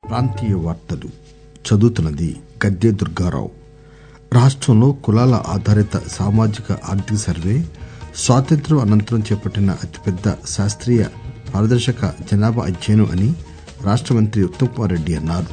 ప్రాంతీయ వార్తలు చదువుతున్నది గద్దె దుర్గారావు రాష్టంలో కులాల ఆధారిత సామాజిక ఆర్థిక సర్వే స్వాతంత్ర్యం అనంతరం చేపట్టిన అతిపెద్ద శాస్తీయ పారదర్శక జనాభా అధ్యయనం అని రాష్ట మంత్రి ఉత్తమ్ కుమార్ రెడ్డి అన్నారు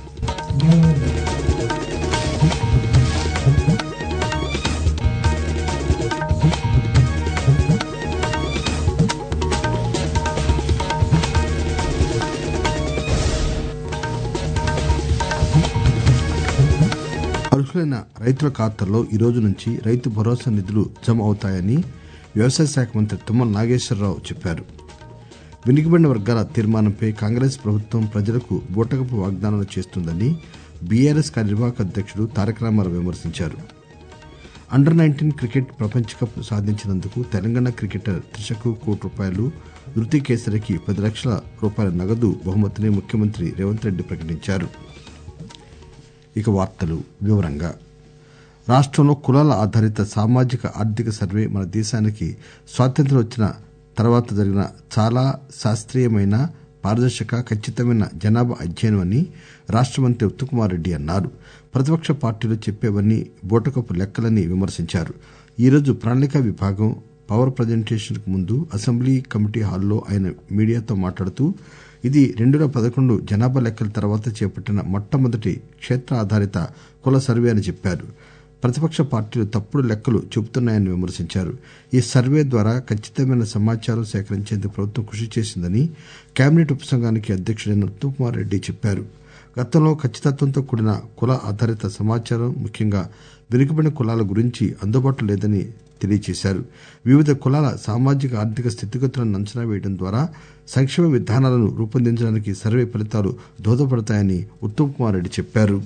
అర్హులైన రైతుల ఖాతాల్లో ఈ రోజు నుంచి రైతు భరోసా నిధులు జమ అవుతాయని వ్యవసాయ శాఖ మంత్రి తుమ్మల నాగేశ్వరరావు చెప్పారు వెనుకబడిన వర్గాల తీర్మానంపై కాంగ్రెస్ ప్రభుత్వం ప్రజలకు బూటకపు వాగ్దానాలు చేస్తుందని బీఆర్ఎస్ కార్యనిర్వాహక అధ్యక్షుడు తారక రామారావు విమర్శించారు అండర్ నైన్టీన్ క్రికెట్ ప్రపంచ కప్ సాధించినందుకు తెలంగాణ క్రికెటర్ త్రిషకు కోటి రూపాయలు ధృతి కేసరికి పది లక్షల రూపాయల నగదు బహుమతిని ముఖ్యమంత్రి రేవంత్ రెడ్డి ప్రకటించారు ఇక వార్తలు వివరంగా రాష్టంలో కులాల ఆధారిత సామాజిక ఆర్థిక సర్వే మన దేశానికి స్వాతంత్ర్యం వచ్చిన తర్వాత జరిగిన చాలా శాస్తీయమైన పారదర్శక ఖచ్చితమైన జనాభా అధ్యయనం అని రాష్ట మంత్రి ఉత్తమ్ కుమార్ రెడ్డి అన్నారు ప్రతిపక్ష పార్టీలు చెప్పేవన్నీ బూటకపు లెక్కలని విమర్శించారు ఈరోజు ప్రణాళికా విభాగం పవర్ ప్రజెంటేషన్ కు ముందు అసెంబ్లీ కమిటీ హాల్లో ఆయన మీడియాతో మాట్లాడుతూ ఇది రెండు పేల పదకొండు జనాభా లెక్కల తర్వాత చేపట్టిన మొట్టమొదటి క్షేత్ర ఆధారిత కుల సర్వే అని చెప్పారు ప్రతిపక్ష పార్టీలు తప్పుడు లెక్కలు చెబుతున్నాయని విమర్శించారు ఈ సర్వే ద్వారా ఖచ్చితమైన సమాచారం సేకరించేందుకు ప్రభుత్వం కృషి చేసిందని కేబినెట్ ఉపసంఘానికి అధ్యక్షుడైన ఉత్తమ్ కుమార్ రెడ్డి చెప్పారు గతంలో ఖచ్చితత్వంతో కూడిన కుల ఆధారిత సమాచారం ముఖ్యంగా వెనుకబడిన కులాల గురించి అందుబాటులో లేదని తెలియజేశారు వివిధ కులాల సామాజిక ఆర్థిక స్థితిగతులను అంచనా వేయడం ద్వారా సంక్షేమ విధానాలను రూపొందించడానికి సర్వే ఫలితాలు దోహదపడతాయని ఉత్తమ్ కుమార్ రెడ్డి చెప్పారు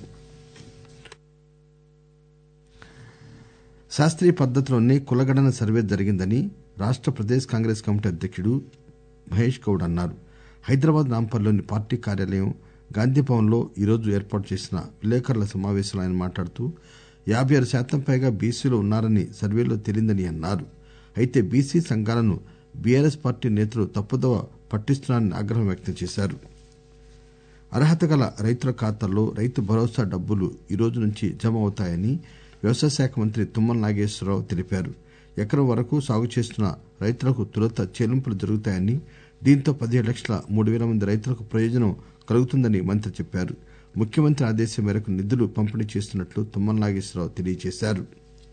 శాస్త్రీయ పద్దతిలోనే కులగణన సర్వే జరిగిందని రాష్ట ప్రదేశ్ కాంగ్రెస్ కమిటీ అధ్యక్షుడు మహేష్ గౌడ్ అన్నారు హైదరాబాద్ నాంపల్లిలోని పార్టీ కార్యాలయం గాంధీభవన్ లో ఈరోజు ఏర్పాటు చేసిన విలేకరుల సమావేశంలో ఆయన మాట్లాడుతూ యాబై ఆరు శాతం పైగా బీసీలు ఉన్నారని సర్వేలో తేలిందని అన్నారు అయితే బీసీ సంఘాలను బీఆర్ఎస్ పార్టీ నేతలు తప్పుదోవ పట్టిస్తున్నారని ఆగ్రహం వ్యక్తం చేశారు అర్హత గల రైతుల ఖాతాల్లో రైతు భరోసా డబ్బులు ఈ రోజు నుంచి జమ అవుతాయని వ్యవసాయ శాఖ మంత్రి తుమ్మల నాగేశ్వరరావు తెలిపారు ఎకరం వరకు సాగు చేస్తున్న రైతులకు తొలుత చెల్లింపులు జరుగుతాయని దీంతో పదిహేడు లక్షల మూడు వేల మంది రైతులకు ప్రయోజనం కలుగుతుందని మంత్రి చెప్పారు ముఖ్యమంత్రి ఆదేశం మేరకు నిధులు పంపిణీ చేస్తున్నట్లు తుమ్మల నాగేశ్వరరావు తెలియజేశారు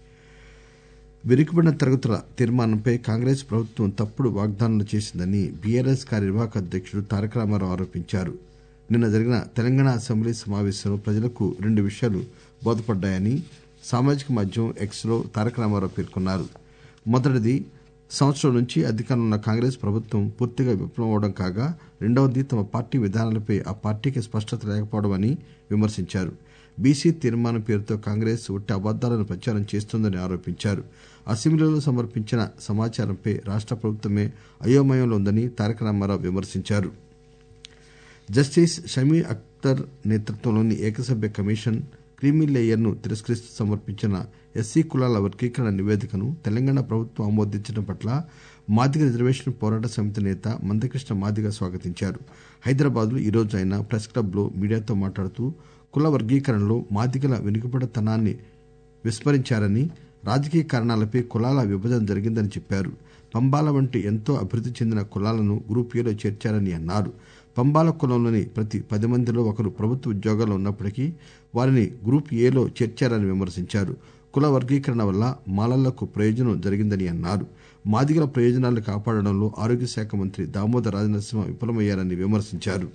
వెనుకబడిన తరగతుల తీర్మానంపై కాంగ్రెస్ ప్రభుత్వం తప్పుడు వాగ్దానాలు చేసిందని బీఆర్ఎస్ కార్యనిర్వాహక అధ్యక్షుడు తారక రామారావు ఆరోపించారు నిన్న జరిగిన తెలంగాణ అసెంబ్లీ సమావేశంలో ప్రజలకు రెండు విషయాలు బోధపడ్డాయని సామాజిక మాధ్యమం ఎక్స్ లో తారక రామారావు పేర్కొన్నారు మొదటిది సంవత్సరం నుంచి అధికారంలో ఉన్న కాంగ్రెస్ ప్రభుత్వం పూర్తిగా విఫలమవడం కాగా రెండవది తమ పార్టీ విధానాలపై ఆ పార్టీకి స్పష్టత లేకపోవడం అని విమర్శించారు బీసీ తీర్మానం పేరుతో కాంగ్రెస్ ఒట్టి అబద్దాలను ప్రచారం చేస్తోందని ఆరోపించారు అసెంబ్లీలో సమర్పించిన సమాచారంపై రాష్ట ప్రభుత్వమే అయోమయంలో ఉందని తారక రామారావు విమర్శించారు జస్టిస్ షమీ అఖ్తర్ నేతృత్వంలోని ఏకసభ్య కమిషన్ క్రీమీలేయర్ ను తిరస్కరిస్తూ సమర్పించిన ఎస్సీ కులాల వర్గీకరణ నివేదికను తెలంగాణ ప్రభుత్వం ఆమోదించడం పట్ల మాదిగ రిజర్వేషన్ పోరాట సమితి నేత మందకృష్ణ మాదిగ స్వాగతించారు హైదరాబాద్ లో ఈరోజు ఆయన ప్రెస్ క్లబ్ లో మీడియాతో మాట్లాడుతూ కుల వర్గీకరణలో మాదిగల వెనుకబడితనాన్ని విస్మరించారని రాజకీయ కారణాలపై కులాల విభజన జరిగిందని చెప్పారు పంబాల వంటి ఎంతో అభివృద్ది చెందిన కులాలను గ్రూప్ ఏలో చేర్చారని అన్నారు పంబాల కులంలోని ప్రతి పది మందిలో ఒకరు ప్రభుత్వ ఉద్యోగాల్లో ఉన్నప్పటికీ వారిని గ్రూప్ ఏలో చేర్చారని విమర్శించారు కుల వర్గీకరణ వల్ల మాలళ్లకు ప్రయోజనం జరిగిందని అన్నారు మాదిగల ప్రయోజనాలను కాపాడడంలో ఆరోగ్య శాఖ మంత్రి దామోదర రాజనరసింహ విఫలమయ్యారని విమర్శించారు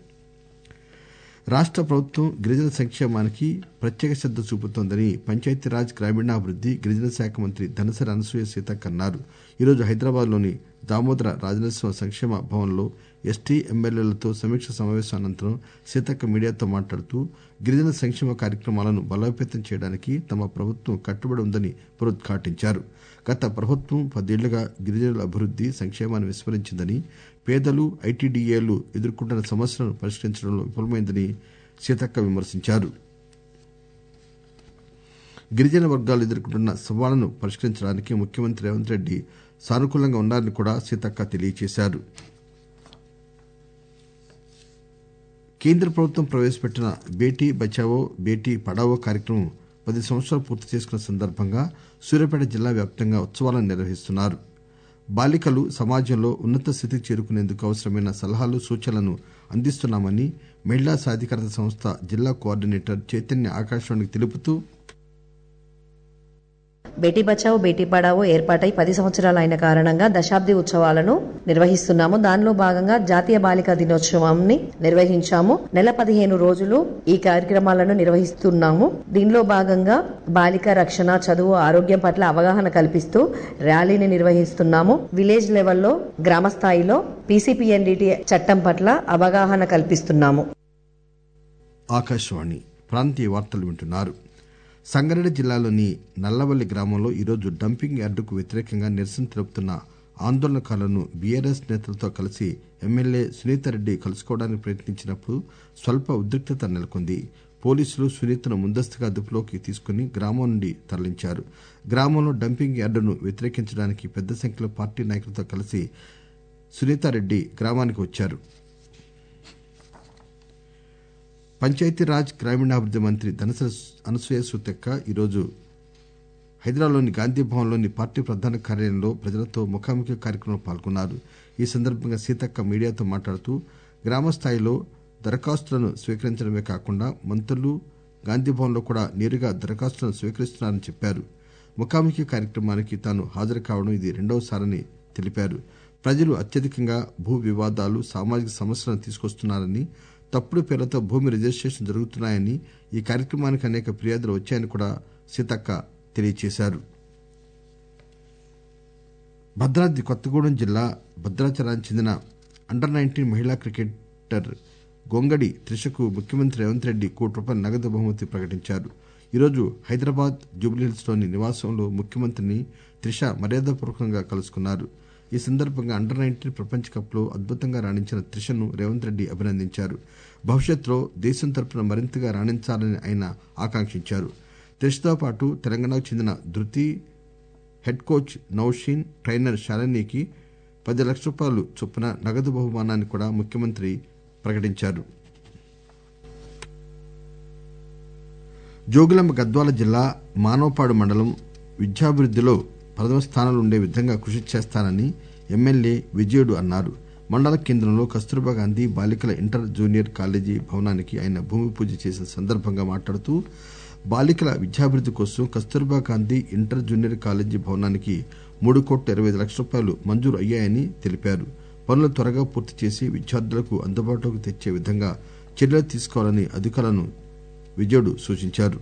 రాష్ట ప్రభుత్వం గిరిజన సంక్షేమానికి ప్రత్యేక శ్రద్ద చూపుతోందని పంచాయతీరాజ్ గ్రామీణాభివృద్ది గిరిజన శాఖ మంత్రి ధనసరి అనసూయ సీతక్క అన్నారు ఈరోజు హైదరాబాద్ లోని దామోదర రాజనరసింహ సంక్షేమ భవన్ లో ఎస్టీ ఎమ్మెల్యేలతో సమీక్ష సమావేశం అనంతరం సీతక్క మీడియాతో మాట్లాడుతూ గిరిజన సంక్షేమ కార్యక్రమాలను బలోపేతం చేయడానికి తమ ప్రభుత్వం కట్టుబడి ఉందని పునరుద్ఘాటించారు గత ప్రభుత్వం పదేళ్లుగా గిరిజనుల అభివృద్ది సంక్షేమాన్ని విస్మరించిందని పేదలు ఐటీడీఏలు ఎదుర్కొంటున్న సమస్యలను పరిష్కరించడంలో విఫలమైందని సీతక్క విమర్శించారు గిరిజన వర్గాలు ఎదుర్కొంటున్న సవాళ్లను పరిష్కరించడానికి ముఖ్యమంత్రి రేవంత్ రెడ్డి సానుకూలంగా ఉన్నారని కూడా సీతక్క తెలియజేశారు కేంద్ర ప్రభుత్వం ప్రవేశపెట్టిన బేటీ బచావో బేటీ పడావో కార్యక్రమం పది సంవత్సరాలు పూర్తి చేసుకున్న సందర్భంగా సూర్యాపేట జిల్లా వ్యాప్తంగా ఉత్సవాలను నిర్వహిస్తున్నారు బాలికలు సమాజంలో ఉన్నత స్థితికి చేరుకునేందుకు అవసరమైన సలహాలు సూచనలను అందిస్తున్నామని మహిళా సాధికారత సంస్థ జిల్లా కోఆర్డినేటర్ చైతన్య ఆకాశవాణికి తెలుపుతూ బేటీ బచావో బేటీ పడావో ఏర్పాటై పది సంవత్సరాలు అయిన కారణంగా దశాబ్ది ఉత్సవాలను నిర్వహిస్తున్నాము దానిలో భాగంగా జాతీయ బాలికా దినోత్సవాన్ని నిర్వహించాము నెల పదిహేను రోజులు ఈ కార్యక్రమాలను నిర్వహిస్తున్నాము దీనిలో భాగంగా బాలిక రక్షణ చదువు ఆరోగ్యం పట్ల అవగాహన కల్పిస్తూ ర్యాలీని నిర్వహిస్తున్నాము విలేజ్ లెవెల్లో గ్రామ స్థాయిలో పీసీపీఎన్డిటి చట్టం పట్ల అవగాహన కల్పిస్తున్నాము ఆకాశవాణి ప్రాంతీయ వార్తలు వింటున్నారు సంగారెడ్డి జిల్లాలోని నల్లవల్లి గ్రామంలో ఈరోజు డంపింగ్ యార్డుకు వ్యతిరేకంగా నిరసన తెలుపుతున్న ఆందోళనకారులను బీఆర్ఎస్ నేతలతో కలిసి ఎమ్మెల్యే సునీతారెడ్డి కలుసుకోవడానికి ప్రయత్నించినప్పుడు స్వల్ప ఉద్రిక్తత నెలకొంది పోలీసులు సునీతను ముందస్తుగా అదుపులోకి తీసుకుని గ్రామం నుండి తరలించారు గ్రామంలో డంపింగ్ యార్డును వ్యతిరేకించడానికి పెద్ద సంఖ్యలో పార్టీ నాయకులతో కలిసి సునీతారెడ్డి గ్రామానికి వచ్చారు పంచాయతీరాజ్ గ్రామీణాభివృద్ది మంత్రి ధనసరి అనసూయ సూతెక్క ఈరోజు హైదరాబాద్లోని గాంధీ భవన్లోని పార్టీ ప్రధాన కార్యాలయంలో ప్రజలతో ముఖాముఖి కార్యక్రమంలో పాల్గొన్నారు ఈ సందర్భంగా సీతక్క మీడియాతో మాట్లాడుతూ గ్రామ స్థాయిలో దరఖాస్తులను స్వీకరించడమే కాకుండా మంత్రులు గాంధీభవన్లో కూడా నేరుగా దరఖాస్తులను స్వీకరిస్తున్నారని చెప్పారు ముఖాముఖి కార్యక్రమానికి తాను హాజరు కావడం ఇది రెండవసారని తెలిపారు ప్రజలు అత్యధికంగా భూ వివాదాలు సామాజిక సమస్యలను తీసుకొస్తున్నారని తప్పుడు పేర్లతో భూమి రిజిస్ట్రేషన్ జరుగుతున్నాయని ఈ కార్యక్రమానికి అనేక ఫిర్యాదులు వచ్చాయని కూడా సీతక్క తెలియజేశారు భద్రాద్రి కొత్తగూడెం జిల్లా భద్రాచలానికి చెందిన అండర్ నైన్టీన్ మహిళా క్రికెటర్ గొంగడి త్రిషకు ముఖ్యమంత్రి రేవంత్ రెడ్డి కోటి రూపాయల నగదు బహుమతి ప్రకటించారు ఈరోజు హైదరాబాద్ జూబ్లీహిల్స్ లోని నివాసంలో ముఖ్యమంత్రిని త్రిష మర్యాదపూర్వకంగా కలుసుకున్నారు ఈ సందర్భంగా అండర్ నైన్టీన్ ప్రపంచ కప్ లో అద్భుతంగా రాణించిన త్రిషను రేవంత్ రెడ్డి అభినందించారు భవిష్యత్తులో దేశం తరపున మరింతగా రాణించాలని ఆయన ఆకాంక్షించారు త్రిషతో పాటు తెలంగాణకు చెందిన Dhrithi head coach Nausheen trainer శాలినికి పది లక్షల రూపాయలు చొప్పున నగదు బహుమానాన్ని కూడా ముఖ్యమంత్రి ప్రకటించారు జోగులాంబ గద్వాల జిల్లా మానవపాడు మండలం విద్యాభివృద్దిలో ప్రథమ స్థానంలో ఉండే విధంగా కృషి చేస్తానని ఎమ్మెల్యే విజయుడు అన్నారు మండల కేంద్రంలో కస్తూర్బా గాంధీ బాలికల ఇంటర్ జూనియర్ కాలేజీ భవనానికి ఆయన భూమి పూజ చేసిన సందర్భంగా మాట్లాడుతూ బాలికల విద్యాభివృద్ది కోసం Kasturba Gandhi inter junior college భవనానికి మూడు కోట్ల ఇరవై ఐదు లక్షల రూపాయలు మంజూరు అయ్యాయని తెలిపారు పనులు త్వరగా పూర్తి చేసి విద్యార్థులకు అందుబాటులోకి తెచ్చే విధంగా చర్యలు తీసుకోవాలని అధికారులను విజయుడు సూచించారు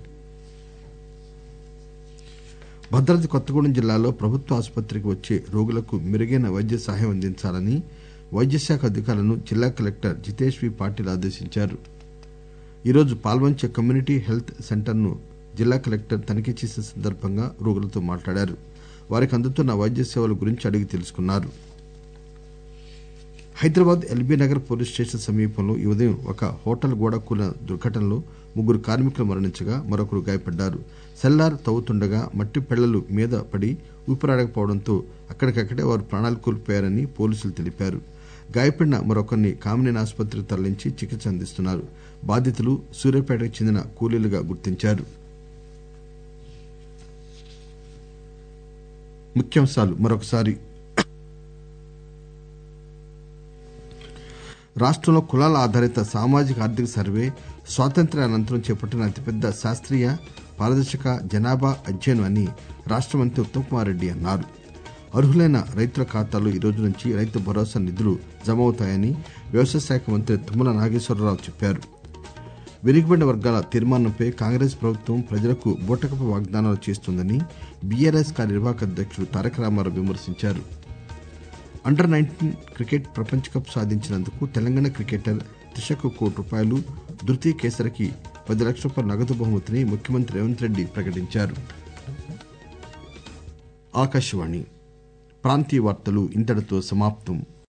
భద్రాద్రి కొత్తగూడెం జిల్లాలో ప్రభుత్వ ఆసుపత్రికి వచ్చే రోగులకు మెరుగైన వైద్య సహాయం అందించాలని వైద్యశాఖ అధికారులను జిల్లా కలెక్టర్ జితేష్ వి పాటిల్ ఆదేశించారు ఈరోజు పాల్వంచ కమ్యూనిటీ హెల్త్ సెంటర్ను జిల్లా కలెక్టర్ తనిఖీ చేసిన సందర్భంగా రోగులతో మాట్లాడారు వారికి అందుతున్న వైద్య సేవల గురించి అడిగి తెలుసుకున్నారు Hyderabad LB Nagar police station సమీపంలో ఈ ఉదయం ఒక హోటల్ గోడ కూలిన దుర్ఘటనలో ముగ్గురు కార్మికులు మరణించగా మరొకరు గాయపడ్డారు సెల్లార్ తవ్వుతుండగా మట్టి పెళ్లలు మీద పడి ఊపిరాడకపోవడంతో అక్కడికక్కడే వారు ప్రాణాలు కోల్పోయారని పోలీసులు తెలిపారు గాయపడిన మరొకరిని కామినేని ఆసుపత్రికి తరలించి చికిత్స అందిస్తున్నారు బాధితులు సూర్యాపేటకు చెందిన కూలీలుగా గుర్తించారు ముఖ్యాంశాలు మరొకసారి రాష్టంలో కులాల ఆధారిత సామాజిక ఆర్థిక సర్వే స్వాతంత్ర్యానంతరం చేపట్టిన అతిపెద్ద శాస్త్రీయ పారదర్శక జనాభా అధ్యయనం అని రాష్ట మంత్రి ఉత్తమ్ కుమార్ రెడ్డి అన్నారు అర్హులైన రైతుల ఖాతాలో ఈ రోజు నుంచి రైతు భరోసా నిధులు జమ అవుతాయని వ్యవసాయ శాఖ మంత్రి తుమ్మల నాగేశ్వరరావు చెప్పారు వెనుకబడిన వర్గాల తీర్మానంపై కాంగ్రెస్ ప్రభుత్వం ప్రజలకు బూటకపు వాగ్దానాలు చేస్తోందని బీఆర్ఎస్ కార్యనిర్వాహక అధ్యక్షుడు తారక రామారావు విమర్శించారు అండర్ నైన్టీన్ క్రికెట్ ప్రపంచ కప్ సాధించినందుకు తెలంగాణ క్రికెటర్ త్రిషకు కోటి రూపాయలు ధృతి కేసరికి పది లక్షల రూపాయల నగదు బహుమతిని ముఖ్యమంత్రి రేవంత్ రెడ్డి ప్రకటించారు ఆకాశవాణి ప్రాంతీయ వార్తలు ఇంతటితో సమాప్తం